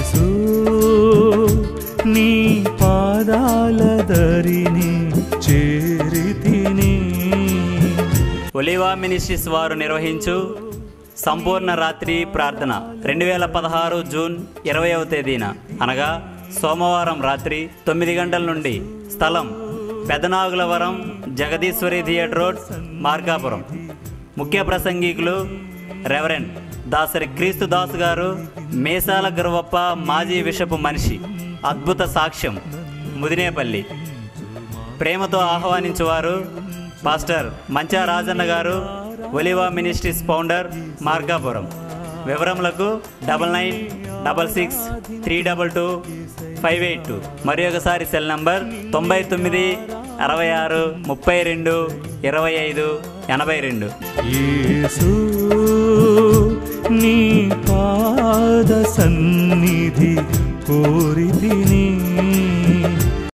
యేసు నీ పాదాల దరిని చేరితిని ఒలివా మినిస్ట్రీస్ వారు నిర్వహించు సంపూర్ణ రాత్రి ప్రార్థన రెండు వేల పదహారు జూన్ ఇరవైవ తేదీన అనగా సోమవారం రాత్రి తొమ్మిది గంటల నుండి స్థలం పెదనాగులవరం జగదీశ్వరి థియేటర్ రోడ్ మార్కాపురం ముఖ్య ప్రసంగికులు రెవరెండ్ దాసరి క్రీస్తు దాస్ గారు మేసాల గురవప్ప మాజీ విషపు మనిషి అద్భుత సాక్ష్యం ముదినేపల్లి ప్రేమతో ఆహ్వానించువారు pastor Mancha Rajanna garu Oliva ministries founder Margapuram వివరములకు double nine double six three double two five eight two మరి ఒకసారి సెల్ నంబర్ తొంభై తొమ్మిది అరవై ఆరు ముప్పై రెండు ఇరవై ఐదు ఎనభై రెండు యేసు నీ పాద సన్నిధి కోరితిని